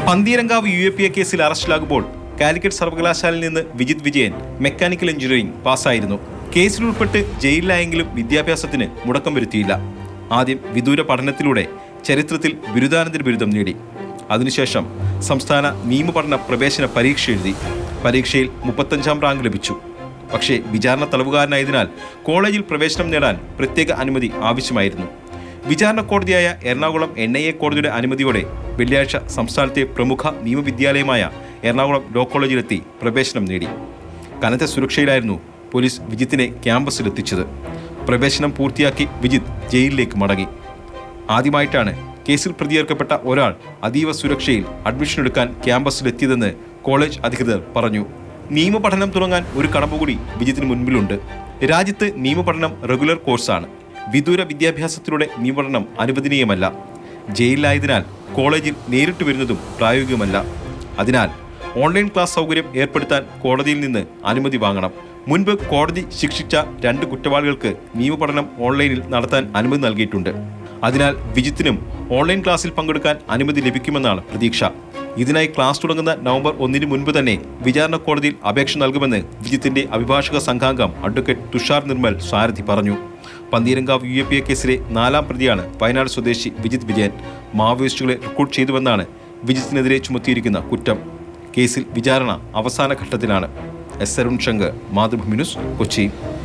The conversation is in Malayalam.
Pantheerankavu U A P A കേസിൽ അറസ്റ്റിലാകുമ്പോൾ കാലിക്കറ്റ് സർവകലാശാലയിൽ നിന്ന് വിജിത് വിജയൻ മെക്കാനിക്കൽ എഞ്ചിനീയറിംഗ് പാസ്സായിരുന്നു കേസിൽ ഉൾപ്പെട്ട് ജയിലിലായെങ്കിലും വിദ്യാഭ്യാസത്തിന് മുടക്കം വരുത്തിയില്ല ആദ്യം വിദൂര പഠനത്തിലൂടെ ചരിത്രത്തിൽ ബിരുദാനന്തര ബിരുദം നേടി അതിനുശേഷം സംസ്ഥാന നിയമപഠന പ്രവേശന പരീക്ഷ എഴുതി പരീക്ഷയിൽ മുപ്പത്തഞ്ചാം റാങ്ക് ലഭിച്ചു പക്ഷേ വിചാരണ തടവുകാരനായതിനാൽ കോളേജിൽ പ്രവേശനം നേടാൻ പ്രത്യേക അനുമതി ആവശ്യമായിരുന്നു വിചാരണ കോടതിയായ എറണാകുളം എൻ ഐ എ കോടതിയുടെ അനുമതിയോടെ വെള്ളിയാഴ്ച സംസ്ഥാനത്തെ പ്രമുഖ നിയമവിദ്യാലയമായ എറണാകുളം ലോ കോളേജിലെത്തി പ്രവേശനം നേടി കനത്ത സുരക്ഷയിലായിരുന്നു പോലീസ് വിജിത്തിനെ ക്യാമ്പസിലെത്തിച്ചത് പ്രവേശനം പൂർത്തിയാക്കി വിജിത്ത് ജയിലിലേക്ക് മടങ്ങി ആദ്യമായിട്ടാണ് കേസിൽ പ്രതിയേർക്കപ്പെട്ട ഒരാൾ അതീവ സുരക്ഷയിൽ അഡ്മിഷൻ എടുക്കാൻ ക്യാമ്പസിലെത്തിയതെന്ന് കോളേജ് അധികൃതർ പറഞ്ഞു നിയമപഠനം തുടങ്ങാൻ ഒരു കടമ്പ കൂടി വിജിത്തിന് മുൻപിലുണ്ട് രാജ്യത്ത് നിയമപഠനം റെഗുലർ കോഴ്സാണ് വിദൂര വിദ്യാഭ്യാസത്തിലൂടെ നിയമപഠനം അനുവദനീയമല്ല ജയിലിലായതിനാൽ കോളേജിൽ നേരിട്ട് വരുന്നതും പ്രായോഗികമല്ല അതിനാൽ ഓൺലൈൻ ക്ലാസ് സൗകര്യം ഏർപ്പെടുത്താൻ കോടതിയിൽ നിന്ന് അനുമതി വാങ്ങണം മുൻപ് കോടതി ശിക്ഷിച്ച രണ്ട് കുറ്റവാളികൾക്ക് നിയമപഠനം ഓൺലൈനിൽ നടത്താൻ അനുമതി നൽകിയിട്ടുണ്ട് അതിനാൽ വിജിത്തിനും ഓൺലൈൻ ക്ലാസ്സിൽ പങ്കെടുക്കാൻ അനുമതി ലഭിക്കുമെന്നാണ് പ്രതീക്ഷ ഇതിനായി ക്ലാസ് തുടങ്ങുന്ന നവംബർ ഒന്നിന് മുൻപ് തന്നെ വിചാരണ കോടതിയിൽ അപേക്ഷ നൽകുമെന്ന് വിജിത്തിന്റെ അഭിഭാഷക സംഘാംഗം അഡ്വക്കേറ്റ് തുഷാർ നിർമ്മൽ സാരഥി പറഞ്ഞു Pantheerankavu U A P A കേസിലെ നാലാം പ്രതിയാണ് വയനാട് സ്വദേശി വിജിത് വിജയൻ മാവോയിസ്റ്റുകളെ റിക്രൂട്ട് ചെയ്തുവെന്നാണ് വിജിത്തിനെതിരെ ചുമത്തിയിരിക്കുന്ന കുറ്റം കേസിൽ വിചാരണ അവസാന ഘട്ടത്തിലാണ് എസ് അരുൺ ശങ്കർ മാതൃഭൂമി ന്യൂസ് കൊച്ചി